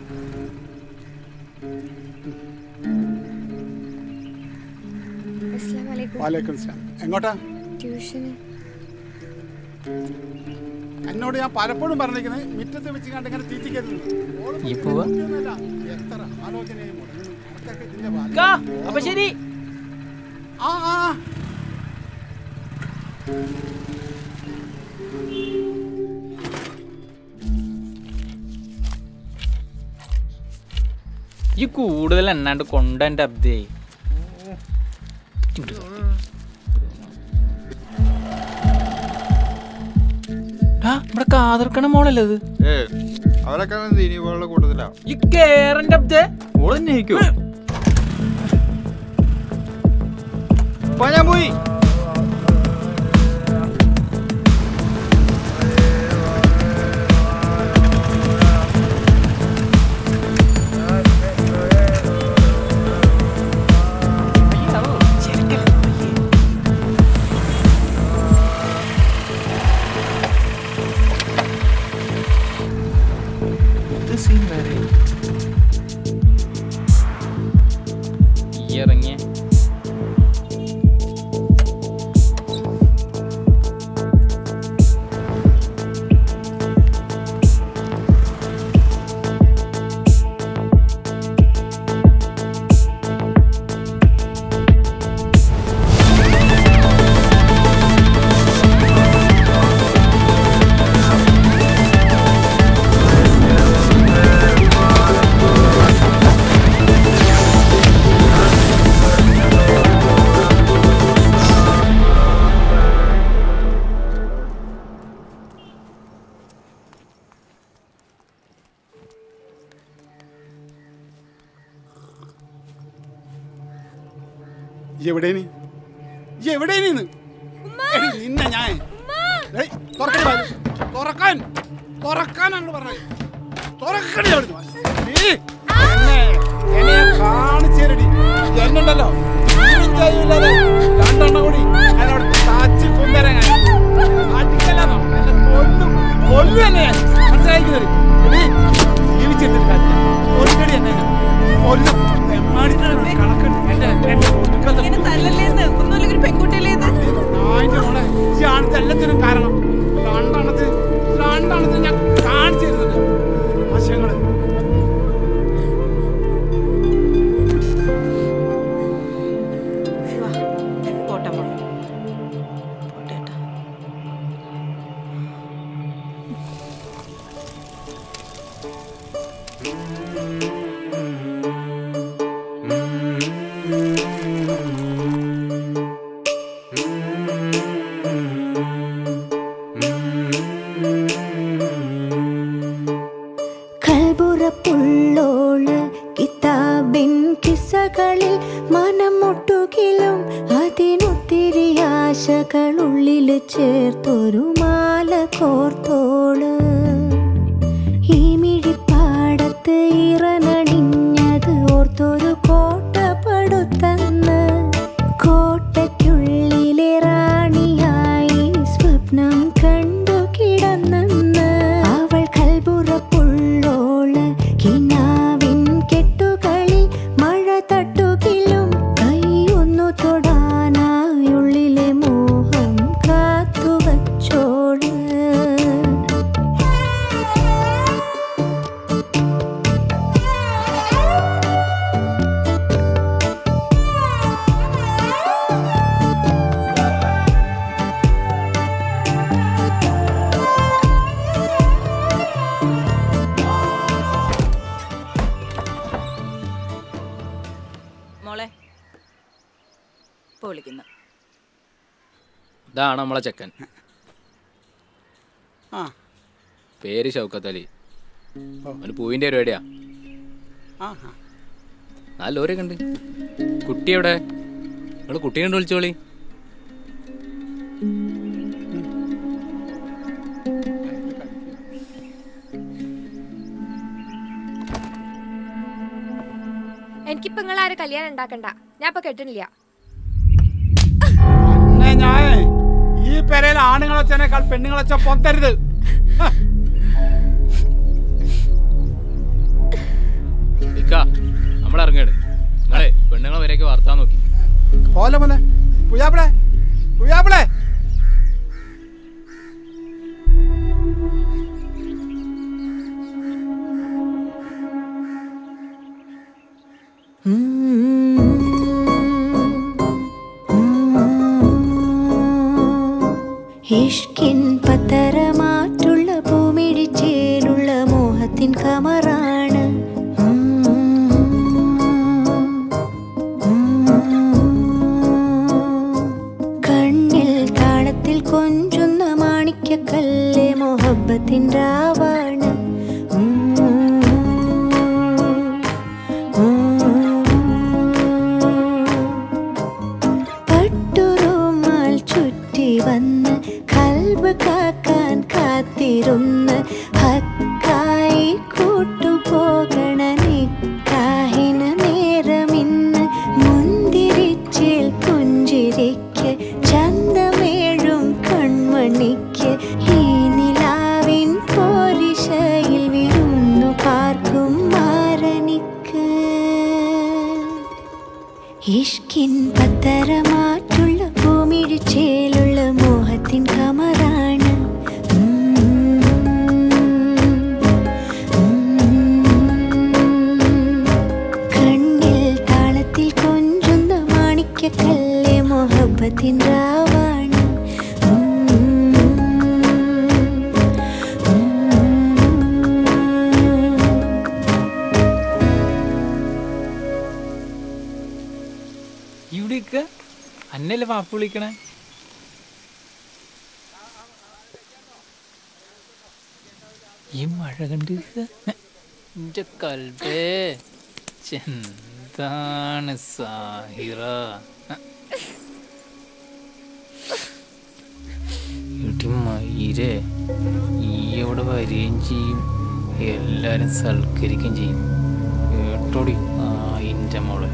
അസ്സലാമു അലൈക്കും വാലേക്കും സ്ലാം എങ്ങോട്ടാ ട്യൂഷന് എന്നോട് ഞാൻ പലപ്പോഴും പറഞ്ഞിരിക്കുന്നത് മുറ്റത്ത് വെച്ച് കണ്ട് ഇങ്ങനെ തീറ്റിക്കരുത് ഓള് ഈ പോവാ? കുട്ടിയൊന്നുമല്ല. എത്ര ആലോചനയും കൂടെ. അതൊക്കെ ഇതിന്റെ ഭാഗ്യം. കാ, അപ്പൊ ശരി ആ ആ ആ. ഈ കൂടുതൽ എണ്ണാണ്ട് കൊണ്ടെന്റെ അബ്ദേ ഇവിടെ കാതിർക്കണ മോളല്ലേ ഇത് ഏ അവരൊക്കെ ദീനി പോലുള്ള കൂട്ടത്തിലാ ഈ കേറന്റെ അബ്ദേ ഓള് തന്നെ ആയിരിക്കും ഇപ്പൊ ഞാൻ പോയി ഈ ഇറങ്ങിയ ഇയ്യ് എവിടേനി ഇയ്യ് എവിടേനിന്ന് എടി, നിന്നെ ഞാൻ ഏയ്, തുറക്കടി വാതില്. തുറക്കാൻ തുറക്കാനാണ് പറഞ്ഞത് തുറക്കടി അവിടുന്ന് വാ. ഏയ്, എന്നെ എന്നെ ഞാൻ കാണിച്ചേരടി എന്നുണ്ടല്ലോ ഇനിയും ചെയ്യൂലത്. രണ്ടെണ്ണം കൂടി എന്നോട് താച്ചി കുന്തരം ഞാൻ. അടിക്കലാന്നോ? എന്നെ കൊല്ലും കൊല്ലും എന്നെ ഞാൻ. മനസ്സിലായിക്കുന്നത് എടി, ജീവിച്ചിട്ടില്ല കാര്യമില്ല. കൊല്ലടി എന്നെ ഞാൻ. കൊല്ലും തെമ്മാടിത്തരം കണക്കുണ്ട് എന്റെ എന്റെ ഒടുക്കത്തെ ഇങ്ങനെ തല്ലല്ലേന്ന് ഒന്നുമില്ലെങ്കിൽ ഒരു പെൺകുട്ടിയല്ലേ ഇത് നായിന്റെ മോളെ ഇയാണിത് എല്ലാത്തിനും കാരണം രണ്ടെണ്ണത്തിന് രണ്ടെണ്ണത്തിന് ഞാൻ കാണിച്ചു തരുന്നുണ്ട് വശങ്ങള് വാ, പോട്ടെ മോളെ. പോട്ടെ ഏട്ടാ. കൽബുറപ്പുള്ളോള് കിതാബിൻ കിസ്സകളിൽ മനം മുട്ടുകിലും അതിനൊത്തിരി ആശകളുള്ളിൽ ചേർത്തൊരു മാല കോർത്തോള് ഈ മിഴിപ്പാടത്ത് ഇറനണിഞ്ഞത് ഓർത്തൊരു കോട്ട പടുത്തന്ന് കോട്ടയ്ക്കുള്ളിലെ റാണിയായി സ്വപ്നം കണ്ടു കിടന്നെന്ന് അവൾ കൽബുറപ്പുള്ളോള് കിനാവിൻ കെട്ടുകളിൽ മഴ തട്ടുകിലും കൈയൊന്നു തൊടാനായുള്ളിലെ മോഹം കാത്തുവച്ചോള് മോളെ ഇപ്പൊ വിളിക്കുന്നു ഇതാണ് നമ്മളെ ചെക്കൻ ആ പേര് ഷൗക്കത്ത് അലി അവന് പൂവിന്റെ പരിപാടിയാ ആ ആ നാല് ലോറിയൊക്കെ ഉണ്ട് കുട്ടി എവിടെ നിങ്ങള് കുട്ടീനെ കൊണ്ട് വിളിച്ചോളി എനിക്കിപ്പോ നിങ്ങൾ ആരും കല്യാണം ഉണ്ടാക്കണ്ട ഞാൻ ഇപ്പൊ കെട്ടണില്ല അന്നെ ഞാൻ ഈ പെരയിൽ ആണുങ്ങളെ വെച്ചതിനേക്കാൾ പെണ്ണുങ്ങളെ വെച്ച പൊത്തരുത് ഹ. നമ്മൾ ഇറങ്ങാണ് നിങ്ങളെ പെണ്ണുങ്ങളെ വരെയൊക്കെ വാർത്താൻ നോക്കി പോലെ പോലെ പുയ്യാപ്പിളെ പുയ്യാപ്പിളെ ഇഷ്കിൻ പത്തരമാറ്റുള്ള പൂമിഴിച്ചേലുള്ള മോഹത്തിൻ കമറാണ് കണ്ണിൽ താളത്തിൽ കൊഞ്ചുന്ന മാണിക്യക്കല്ലേ മൊഹബത്തിൻ രാവാണ് പട്ടുറുമാൽ ചുറ്റി വന്ന് കൽബ് കാക്കാൻ കാത്തിരുന്ന് ഹക്കായി കൂട്ടുപോകണ നിക്കാഹിന് നേരമിന്ന് മുന്തിരിച്ചിൽ പുഞ്ചിരിക്ക് ചന്തമേഴും കൺമണിക്ക് ഈ നിലാവിൻ പോരിശയിൽ വിരുന്നു പാർക്കും മാരനിക്ക് ഇഷ്കിൻ പത്തരമാറ്റുള്ള ഭൂമിഴിച്ചേലുള്ള മോഹത്തിൻ കമറാണ് കണ്ണിൽ താളത്തിൽ കൊഞ്ചുന്ന മാണിക്യക്കല്ലേ മൊഹബത്തിൻ രാവാണ് ഇവിടെയൊക്കെ അന്നല്ലേ പാപ്പ വിളിക്കണേ ഈ മഴ കണ്ട് എന്റെ കൽബേ എന്താണ് സാഹിറ ഇടി മയിരേ ഈ അവിടെ വരികയും ചെയ്യും എല്ലാരും സൽക്കരിക്കുകയും ചെയ്യും കേട്ടോടി ആ ഇന്റെ മോളെ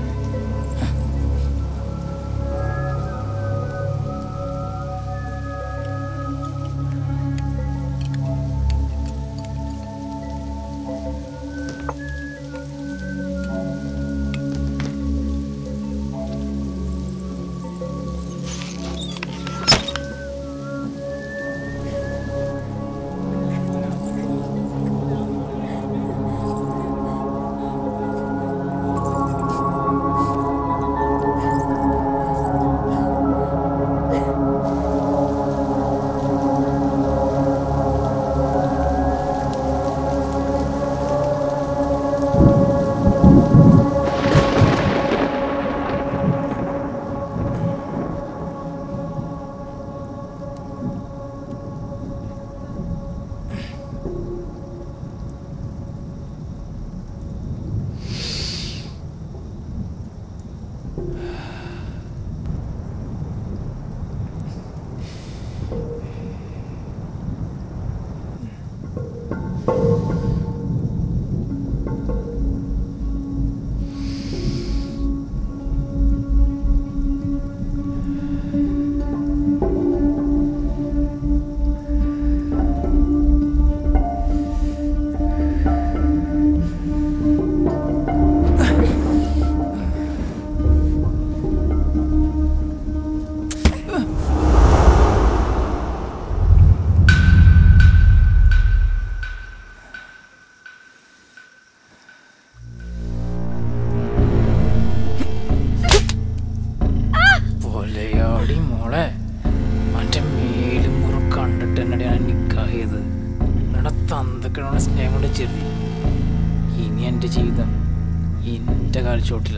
പൊലയാടി മോളെ മറ്റേ മേലും മുറു കണ്ടിട്ട് എന്നടി ഞാൻ നിക്കാഹിയത് എടാ തന്തക്കണോടെ സ്നേഹം കൊണ്ട് ചെറി ഇനി എൻ്റെ ജീവിതം എൻ്റെ കാൽച്ചോട്ടില്ല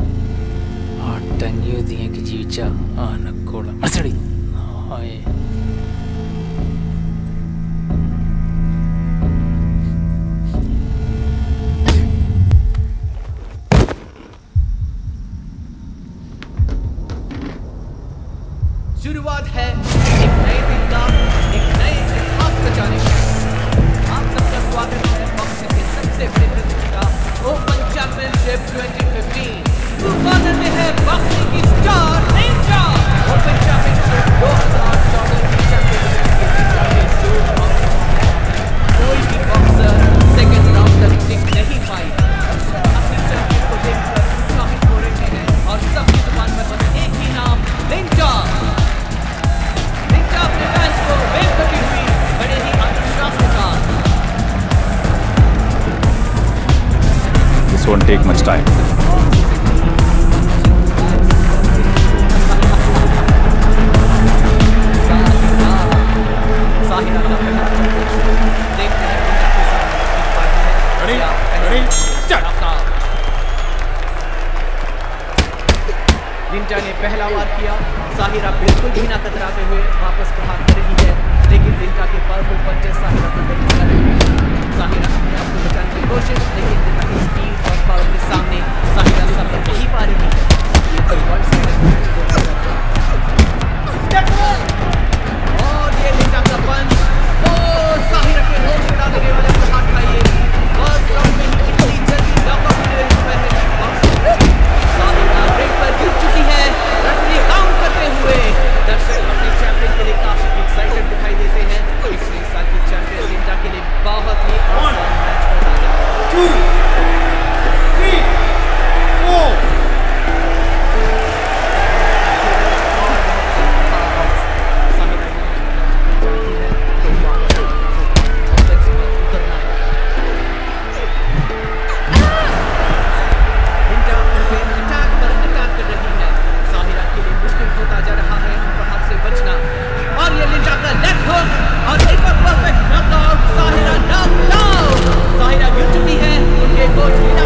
അടങ്ങി ഒതുങ്ങിയൊക്കെ ജീവിച്ച ആനക്കോളം മനസ്സിലടി നായേ शुरुआत है एक नए दिन का एक नए इतिहास बचाने का आप सबका स्वागत है बॉक्सिंग के सबसे बड़े प्रतियोगिता ओपन चैंपियनशिप 2015 रुपाना में है बॉक्सिंग की स्टार निंजा ओपन चैंपियनशिप 2014 की चैंपियनशिप के खिलाड़ी जो बॉक्सर कोई भी बॉक्सर सेकंड राउंड तक टिक नहीं पाई assistant This won't take much time. Sahira का पहला देखते हैं लिंडा के साथ जीत पाती है Ready? या पहला Ready? start. लिंटा ने पहला वार किया साहिरा बिल्कुल भी ना कतराते हुए वापस प्रहार कर रही है लेकिन लिंटा के पावरफुल पंचेस साहिरा को नहीं कर रहे हैं साहिरा अपने आप को बचाने की कोशिश लेकिन लिंटा की स्पीड और पावर के सामने साहिरा समय नहीं पा रही है ये कोई वन और ये लिंटा का पंच ओ साहिरा के रोल में डालने वाले प्रहार का ये फर्स्ट राउंड में ही इतनी जल्दी नॉकआउट डिलीवरी पर है साहिरा ब्रेक पर गिर चुकी है रेफरी काउंट करते हुए दर्शक अपने चैंपियन के लिए काफी एक्साइटेड दिखाई देते हैं पिछले साल की चैंपियन लिंडा के लिए बहुत ही आसान मैच बता है Two, three, four. साहिरा जानती है तो वापस ऑफेंस पर उतरना है लिंडा उनके अटैक पर अटैक कर रही है साहिरा के लिए मुश्किल होता जा रहा है उन प्रहार से बचना और ये लिंडा का लेफ्ट हुक और एक और perfect knockout Sahira knockout Sahira गिर चुकी है उनके कोच मीना